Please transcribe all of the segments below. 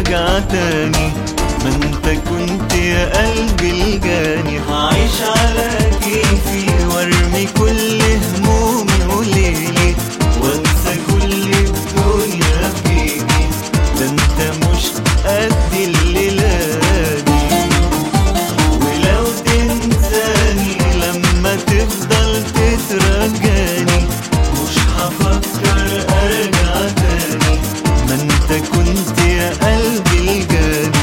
ارجع تاني ما انت كنت يا قلبي الجاني هعيش على كيفي وارمي كل همومي وليلي وانسى كل الدنيا في جيبي ده انت مش قد الليلة دي ولو تنساني لما تفضل تترجاني مش هفكر ارجع تاني ما انت كنت يا قلبي الجاني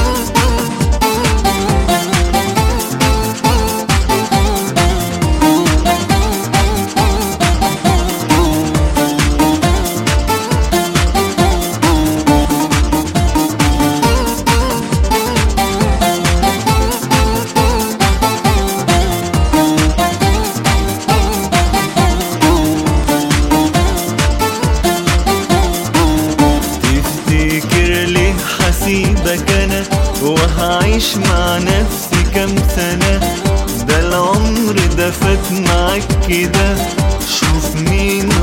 تفتكر ليه حسيبك انا وهعيش مع نفسي كام سنة ده العمر ده فات معاك كده شوف مين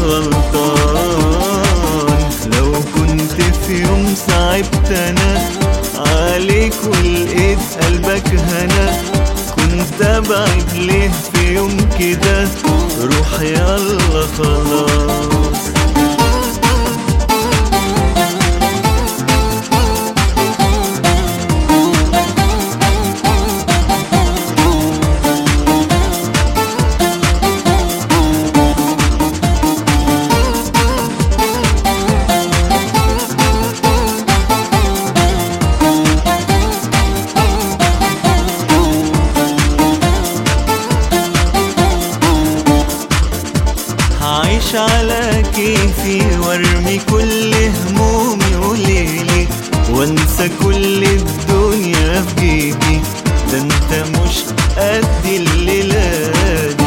غلطان لو كنت في يوم صعبت انا عليك ولقيت قلبك هنا كنت ابعد ليه في يوم كده روح يلا خلاص هعيش على كيفي وارمي كل همومي وليلي وانسى كل الدنيا في جيبي ده انت مش قد الليلة